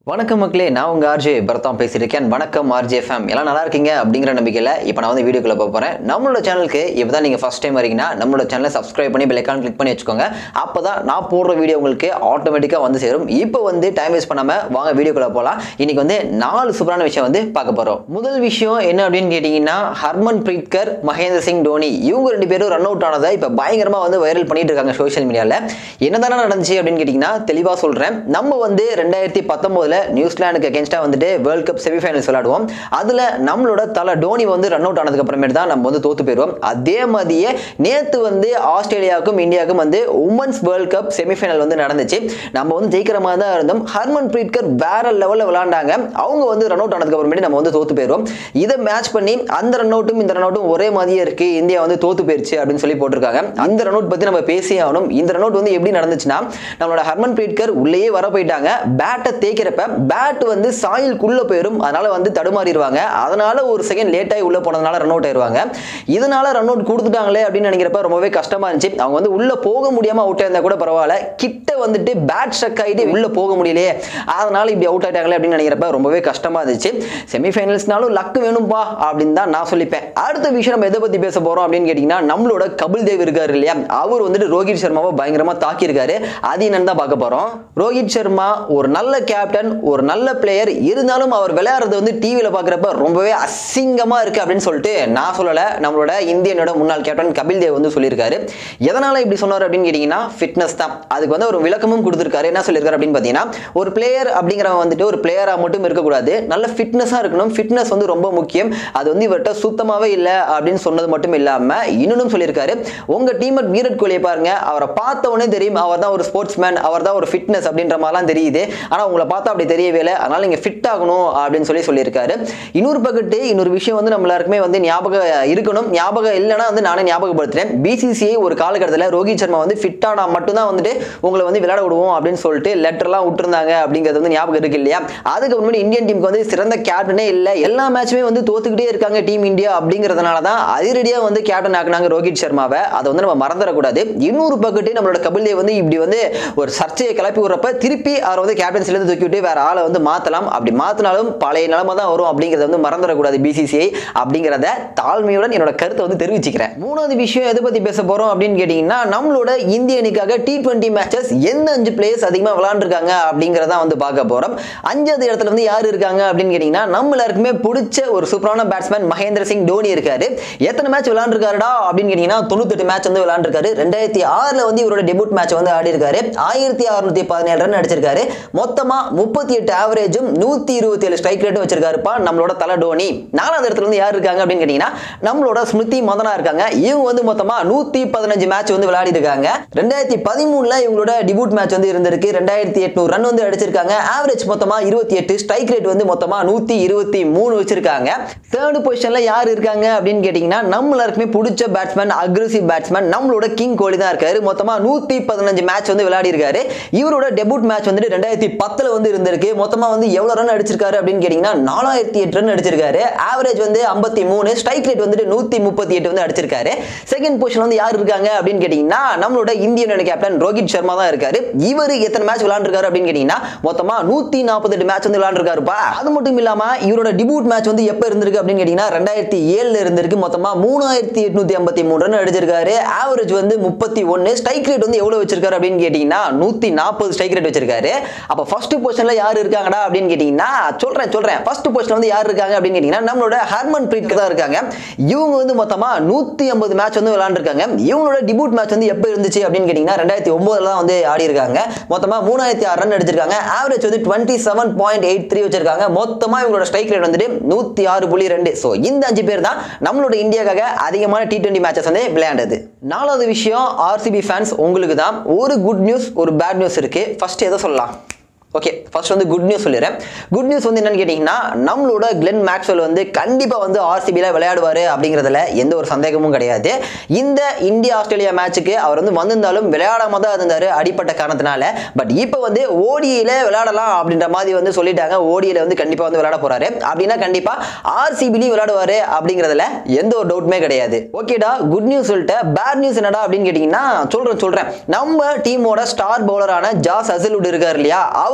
வணக்கம் மக்களே நான் உங்க ஆர்ஜே பரதாம் பேசியிருக்கேன் வணக்கம் ஆர்ஜே ஃபேம் எல்லாம் நல்லா இருக்கீங்க அப்படிங்கிற நம்பிக்கையில் இப்போ நான் வந்து வீடியோக்குள்ள போக போகிறேன் நம்மளோட சேனலுக்கு இப்போ தான் நீங்கள் ஃபஸ்ட் டைம் வரீங்கன்னா நம்மளோட சேனலை சப்ஸ்கிரைப் பண்ணி பெல்லைக்கான் கிளிக் பண்ணி வச்சுக்கோங்க அப்போ தான் நான் போடுற வீடியோ உங்களுக்கு ஆட்டோமேட்டிக்காக வந்து சேரும் இப்போ வந்து டைம் வேஸ்ட் பண்ணாமல் வாங்க வீடியோக்குள்ள போகலாம் இன்னைக்கு வந்து நாலு சூப்பரான விஷயம் வந்து பார்க்க போகிறோம் முதல் விஷயம் என்ன அப்படின்னு கேட்டிங்கன்னா ஹர்மன் பிரீத்கர் மகேந்திர சிங் தோனி இவங்க ரெண்டு பேரும் ரன் அவுட் ஆனதை இப்போ பயங்கரமாக வந்து வைரல் பண்ணிட்டு இருக்காங்க சோஷியல் மீடியாவில் என்னதானே நடந்துச்சு அப்படின்னு கேட்டிங்கன்னா தெளிவாக சொல்கிறேன் நம்ம வந்து ரெண்டாயிரத்தி பத்தொம்போதில் நியூசிலாந்துக்கு அகேன்ஸ்டாக வந்துட்டு வேர்ல்ட் கப் செமிஃபைனல்ஸ் விளையாடுவோம் அதில் நம்மளோட தலை டோனி வந்து ரன் அவுட் ஆனதுக்கு அப்புறமேட்டு தான் நம்ம வந்து தோத்து போயிடுவோம் அதே மாதிரியே நேற்று வந்து ஆஸ்திரேலியாவுக்கும் இந்தியாவுக்கும் வந்து உமன்ஸ் வேர்ல்ட் கப் செமிஃபைனல் வந்து நடந்துச்சு நம்ம வந்து ஜெயிக்கிற மாதிரி தான் இருந்தோம் ஹர்மன் பிரீத்கர் வேற லெவலில் விளாண்டாங்க அவங்க வந்து ரன் அவுட் ஆனதுக்கு அப்புறமேட்டு நம்ம வந்து தோத்து போயிடுவோம் இதை மேட்ச் பண்ணி அந்த ரன் அவுட்டும் இந்த ரன் அவுட்டும் ஒரே மாதிரியே இருக்கு இந்தியா வந்து தோத்து போயிருச்சு அப்படின்னு சொல்லி போட்டிருக்காங்க அந்த ரன் அவுட் பற்றி நம்ம பேசியே ஆகணும் இந்த ரன் அவுட் வந்து எப்படி நடந்துச்சுன்னா நம்மளோட ஹர்மன் பிரீத்கர் உள்ளேயே வர போயிட்டாங்க பேட்டை தேய்க்கிறப்ப பேட் வந்து சாயிலுக்குள்ள போயிடும் அதனால வந்து தடுமாறிடுவாங்க அதனால ஒரு செகண்ட் லேட் ஆகி உள்ள போனதுனால ரன் அவுட் ஆயிருவாங்க இதனால ரன் அவுட் கொடுத்துட்டாங்களே அப்படின்னு நினைக்கிறப்ப ரொம்பவே கஷ்டமா இருந்துச்சு அவங்க வந்து உள்ள போக முடியாம அவுட் ஆயிருந்தா கூட பரவாயில்ல கிட்ட வந்துட்டு பேட் ஸ்ட்ரக் ஆகிட்டு உள்ள போக முடியலையே அதனால இப்படி அவுட் ஆயிட்டாங்களே அப்படின்னு நினைக்கிறப்ப ரொம்பவே கஷ்டமா இருந்துச்சு செமிஃபைனல்ஸ்னாலும் லக் வேணும்பா அப்படின்னு தான் நான் சொல்லிப்பேன் அடுத்த விஷயம் நம்ம எதை பத்தி பேச போறோம் அப்படின்னு கேட்டீங்கன்னா நம்மளோட கபில் தேவ் இருக்காரு இல்லையா அவர் வந்துட்டு ரோஹித் சர்மாவை பயங்கரமா தாக்கியிருக்காரு அது என்னன்னு தான் பார்க்க போறோம் ரோஹித் சர்மா ஒரு நல்ல கேப்டன் ஒரு நல்ல பிளேயர் இருந்தாலும் அவர் விளையாடுறது வந்து டிவியில் பார்க்குறப்ப ரொம்பவே அசிங்கமா இருக்கு அப்படின்னு சொல்லிட்டு நான் சொல்லலை நம்மளோட இந்தியனோட முன்னாள் கேப்டன் கபில் தேவ் வந்து சொல்லியிருக்காரு எதனால இப்படி சொன்னார் அப்படின்னு கேட்டீங்கன்னா ஃபிட்னஸ் தான் அதுக்கு வந்து ஒரு விளக்கமும் கொடுத்துருக்காரு என்ன சொல்லியிருக்காரு அப்படின்னு பார்த்தீங்கன்னா ஒரு பிளேயர் அப்படிங்கிறவன் வந்துட்டு ஒரு பிளேயராக மட்டும் இருக்கக்கூடாது நல்ல ஃபிட்னஸாக இருக்கணும் ஃபிட்னஸ் வந்து ரொம்ப முக்கியம் அது வந்து இவர்கிட்ட சுத்தமாகவே இல்லை அப்படின்னு சொன்னது மட்டும் இல்லாமல் இன்னொன்னும் சொல்லியிருக்காரு உங்கள் டீமட் வீரட் கோலியை பாருங்க அவரை பார்த்த உடனே தெரியும் அவர் தான் ஒரு ஸ்போர்ட்ஸ் மேன் அவர் தான் ஒரு ஃபிட்னஸ் அப்படின்ற மாதிரிலாம் தெரியுது ஆனால் உங்களை பார்த்தா அப்படி தெரியவே இல்லை அதனால நீங்கள் ஃபிட் ஆகணும் அப்படின்னு சொல்லி சொல்லியிருக்காரு இன்னொரு பக்கத்து இன்னொரு விஷயம் வந்து நம்ம எல்லாருக்குமே வந்து ஞாபகம் இருக்கணும் ஞாபகம் இல்லைன்னா வந்து நானே ஞாபகப்படுத்துறேன் பிசிசிஐ ஒரு காலகட்டத்தில் ரோஹித் சர்மா வந்து ஃபிட் ஆனா மட்டும்தான் வந்துட்டு உங்களை வந்து விளையாட விடுவோம் அப்படின்னு சொல்லிட்டு லெட்டர்லாம் விட்டுருந்தாங்க அப்படிங்கிறது வந்து ஞாபகம் இருக்கு இல்லையா அதுக்கு முன்னாடி இந்தியன் டீமுக்கு வந்து சிறந்த கேப்டனே இல்லை எல்லா மேட்சுமே வந்து தோத்துக்கிட்டே இருக்காங்க டீம் இந்தியா அப்படிங்கிறதுனால தான் அதிரடியாக வந்து கேப்டன் ஆக்குனாங்க ரோஹித் சர்மாவை அதை வந்து நம்ம மறந்துடக்கூடாது இன்னொரு பக்கத்து நம்மளோட கபில் தேவ் வந்து இப்படி வந்து ஒரு சர்ச்சையை கிளப்பி விடுறப்ப திருப்பி அவர் வந்து கேப்டன்சிலேருந்து தூக்கி விட்டு வேற ஆளை வந்து மாற்றலாம் அப்படி மாற்றினாலும் பழைய நிலைமை தான் வரும் அப்படிங்கிறத வந்து மறந்துடக்கூடாது பிசிசிஐ அப்படிங்கிறத தாழ்மையுடன் என்னோட கருத்தை வந்து தெரிவிச்சுக்கிறேன் மூணாவது விஷயம் எதை பற்றி பேச போகிறோம் அப்படின்னு கேட்டிங்கன்னா நம்மளோட இந்திய அணிக்காக டி டுவெண்ட்டி மேட்சஸ் எந்த அஞ்சு பிளேயர்ஸ் அதிகமாக விளாண்டுருக்காங்க அப்படிங்கிறத வந்து பார்க்க போகிறோம் அஞ்சாவது இடத்துல வந்து யார் இருக்காங்க அப்படின்னு கேட்டிங்கன்னா நம்ம எல்லாருக்குமே பிடிச்ச ஒரு சூப்பரான பேட்ஸ்மேன் மகேந்திர சிங் தோனி இருக்காரு எத்தனை மேட்ச் விளாண்டுருக்காருடா அப்படின்னு கேட்டிங்கன்னா தொண்ணூத்தெட்டு மேட்ச் வந்து விளாண்டுருக்காரு ரெண்டாயிரத்தி ஆறில் வந்து இவரோட டெபியூட் மேட்ச் வந்து ஆடி இருக்காரு ஆயிரத்தி அறுநூத்தி பதினேழு ரன் அடிச்சிருக்காரு மொத்தமாக முப்பத்தி எட்டு ஆவரேஜும் நூற்றி இருபத்தி ஏழு ஸ்ட்ரைக் ரேட்டும் வச்சிருக்காருப்பா நம்மளோட தலை டோனி நாலாவது இடத்துல வந்து யார் இருக்காங்க அப்படின்னு கேட்டிங்கன்னா நம்மளோட ஸ்மிருதி மந்தனா இருக்காங்க இவங்க வந்து மொத்தமாக நூற்றி பதினஞ்சு மேட்ச் வந்து விளையாடி இருக்காங்க ரெண்டாயிரத்தி பதிமூணுல இவங்களோட டிபூட் மேட்ச் வந்து இருந்திருக்கு ரெண்டாயிரத்தி எட்நூறு ரன் வந்து அடிச்சிருக்காங்க ஆவரேஜ் மொத்தமாக இருபத்தி எட்டு ஸ்ட்ரைக் ரேட் வந்து மொத்தமாக நூற்றி இருபத்தி மூணு வச்சிருக்காங்க தேர்ட் பொசிஷனில் யார் இருக்காங்க அப்படின்னு கேட்டிங்கன்னா நம்ம எல்லாருக்குமே பிடிச்ச பேட்ஸ்மேன் அக்ரெசிவ் பேட்ஸ்மேன் நம்மளோட கிங் கோலி தான் இருக்காரு மொத்தமாக நூற்றி பதினஞ்சு மேட்ச் வந்து விளையாடி இருக்காரு இவரோட டெபுட் மேட்ச் வந்துட்டு ரெண்டாயிரத்தி பத்தில் வந்து இருந்திருக்கு மொத்தமாக வந்து எவ்வளோ ரன் அடிச்சிருக்காரு அப்படின்னு கேட்டிங்கன்னா நாலாயிரத்தி எட்டு ரன் அடிச்சிருக்காரு ஆவரேஜ் வந்து ஐம்பத்தி மூணு ஸ்ட்ரைக் ரேட் வந்துட்டு நூற்றி முப்பத்தி எட்டு வந்து அடிச்சிருக்காரு செகண்ட் பொசிஷன் வந்து யார் இருக்காங்க அப்படின்னு கேட்டிங்கன்னா நம்மளோட இந்தியன் கேப்டன் ரோஹித் சர்மா தான் இருக்காரு இவர் எத்தனை மேட்ச் விளாண்டுருக்காரு அப்படின்னு கேட்டிங்கன்னா மொத்தமாக நூற்றி நாற்பத்தெட்டு மேட்ச் வந்து விளாண்டுருக்காருப்பா அது மட்டும் இல்லாமல் இவரோட டிபூட் மேட்ச் வந்து எப்போ இருந்திருக்கு அப்படின்னு கேட்டிங்கன்னா ரெண்டாயிரத்தி ஏழில் இருந்திருக்கு மொத்தமாக மூணாயிரத்தி எட்நூற்றி ஐம்பத்தி மூணு ரன் அடிச்சிருக்காரு ஆவரேஜ் வந்து முப்பத்தி ஒன்று ஸ்ட்ரைக் ரேட் வந்து எவ்வளோ வச்சிருக்காரு அப்படின்னு கேட்டிங்கன்னா நூற்றி நாற்பது ஸ்ட்ரைக் ரேட் வச்சிருக்காரு அப்போ ஃபர்ஸ்ட் பொசிஷனில் யார் இருக்காங்கடா அப்படின்னு கேட்டிங்கன்னா சொல்கிறேன் சொல்கிறேன் ஃபர்ஸ்ட் பொசிஷன் வந்து யார் இருக்காங்க அப்படின்னு கேட்டிங்கன்னா நம்மளோட ஹர்மன் பிரீத் தான் இருக்காங்க இவங்க வந்து மொத்தமாக நூற்றி ஐம்பது மேட்ச் வந்து விளாண்டுருக்காங்க இவங்களோட டிபூட் மேட்ச் வந்து எப்போ இருந்துச்சு அப்படின்னு கேட்டிங்கன்னா ரெண்டாயிரத்தி ஒம்போதில் தான் வந்து ஆடி இருக்காங்க மொத்தமாக மூணாயிரத்தி ஆறு ரன் அடிச்சிருக்காங்க ஆவரேஜ் வந்து twenty seven point eight three வச்சிருக்காங்க மொத்தமாக இவங்களோட ஸ்ட்ரைக் ரேட் வந்துட்டு நூற்றி ஆறு புள்ளி ரெண்டு ஸோ இந்த அஞ்சு பேர் தான் நம்மளோட இந்தியாக்காக அதிகமான டி டுவெண்ட்டி மேட்சஸ் வந்து விளையாண்டது நாலாவது விஷயம் ஆர்சிபி ஃபேன்ஸ் உங்களுக்கு தான் ஒரு குட் நியூஸ் ஒரு பேட் நியூஸ் இருக்கு ஃபர்ஸ்ட் எதை சொல்லலாம் ஓகே ஃபர்ஸ்ட் வந்து குட் நியூஸ் சொல்லிடுறேன் குட் நியூஸ் வந்து என்னன்னு கேட்டிங்கன்னா நம்மளோட கிளென் மேக்ஸ்வெல் வந்து கண்டிப்பாக வந்து ஆர்சிபியில் விளையாடுவார் அப்படிங்கிறதுல எந்த ஒரு சந்தேகமும் கிடையாது இந்த இந்தியா ஆஸ்திரேலியா மேட்ச்சுக்கு அவர் வந்து வந்திருந்தாலும் விளையாடாம தான் இருந்தார் அடிப்பட்ட காரணத்தினால பட் இப்போ வந்து ஓடியில் விளையாடலாம் அப்படின்ற மாதிரி வந்து சொல்லிட்டாங்க ஓடியில் வந்து கண்டிப்பாக வந்து விளையாட போறாரு அப்படின்னா கண்டிப்பாக ஆர்சிபிலையும் விளையாடுவார் அப்படிங்கிறதுல எந்த ஒரு டவுட்டுமே கிடையாது ஓகேடா குட் நியூஸ் சொல்லிட்டு பேட் நியூஸ் என்னடா அப்படின்னு கேட்டிங்கன்னா சொல்கிறேன் சொல்கிறேன் நம்ம டீமோட ஸ்டார் பவுலரான ஜாஸ் அசலுட் இருக்கார் இல்லையா அவர்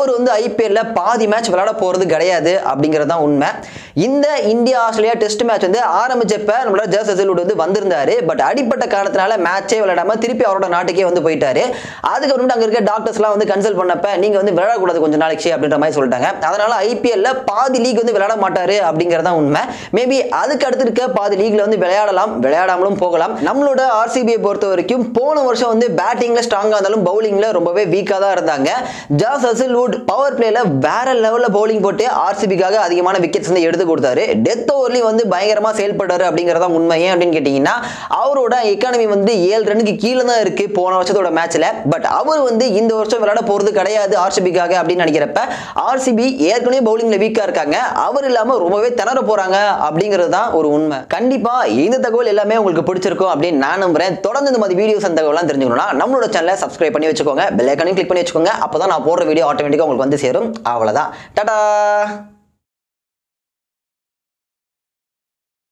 அவர் வந்து ஐபிஎல்ல பாதி மேட்ச் விளையாட போறது கிடையாது அப்படிங்கிறது தான் உண்மை இந்த இந்தியா ஆஸ்திரேலியா டெஸ்ட் மேட்ச் வந்து ஆரம்பிச்சப்ப நம்மளோட ஜஸ் அசல்வுட் வந்து வந்திருந்தாரு பட் அடிப்பட்ட காரணத்தினால மேட்சே விளையாடாம திருப்பி அவரோட நாட்டுக்கே வந்து போயிட்டாரு அதுக்கப்புறம் அங்க இருக்க டாக்டர்ஸ்லாம் வந்து கன்சல்ட் பண்ணப்ப நீங்க வந்து விளையாடக்கூடாது கொஞ்ச நாளைக்கு அப்படின்ற மாதிரி சொல்லிட்டாங்க அதனால ஐபிஎல்ல பாதி லீக் வந்து விளையாட மாட்டாரு அப்படிங்கிறது தான் உண்மை மேபி அதுக்கு அடுத்து இருக்க பாதி லீக்ல வந்து விளையாடலாம் விளையாடாமலும் போகலாம் நம்மளோட ஆர்சிபியை பொறுத்த வரைக்கும் போன வருஷம் வந்து பேட்டிங்ல ஸ்ட்ராங்கா இருந்தாலும் பவுலிங்ல ரொம்பவே வீக்கா தான் இருந்தாங்க ஜாஸ் அசில்வுட் பவர் பிளேல வேற லெவல்ல பவுலிங் போட்டு ஆர்சிபிக்காக அதிகமான விக்கெட்ஸ் வந்து எடுத்து கொடுத்தாரு டெத் ஓவர்லயும் வந்து பயங்கரமா செயல்பட்டாரு அப்படிங்கறதா உண்மை ஏன் அப்படின்னு கேட்டீங்கன்னா அவரோட எக்கானமி வந்து ஏழு ரன்னுக்கு கீழே தான் இருக்கு போன வருஷத்தோட மேட்ச்ல பட் அவர் வந்து இந்த வருஷம் விளையாட போறது கிடையாது ஆர்சிபிக்காக அப்படின்னு நினைக்கிறப்ப ஆர்சிபி ஏற்கனவே பவுலிங்ல வீக்கா இருக்காங்க அவர் இல்லாம ரொம்பவே திணற போறாங்க அப்படிங்கிறது தான் ஒரு உண்மை கண்டிப்பா இந்த தகவல் எல்லாமே உங்களுக்கு பிடிச்சிருக்கும் அப்படின்னு நான் நம்புறேன் தொடர்ந்து இந்த மாதிரி வீடியோஸ் அந்த தகவலாம் தெரிஞ்சுக்கணும்னா நம்மளோட சேனலை சப்ஸ்கிரைப் பண்ணி வச்சுக்கோங்க பெல் ஐக்கானையும் கிளிக் பண்ணி வச்சுக்கோங்க அப்பதான் நான் போடுற வீடியோ ஆட்டோமேட்டிக்கா உங்களுக்கு வந்து சேரும் அவ்வளவுதான் டாடா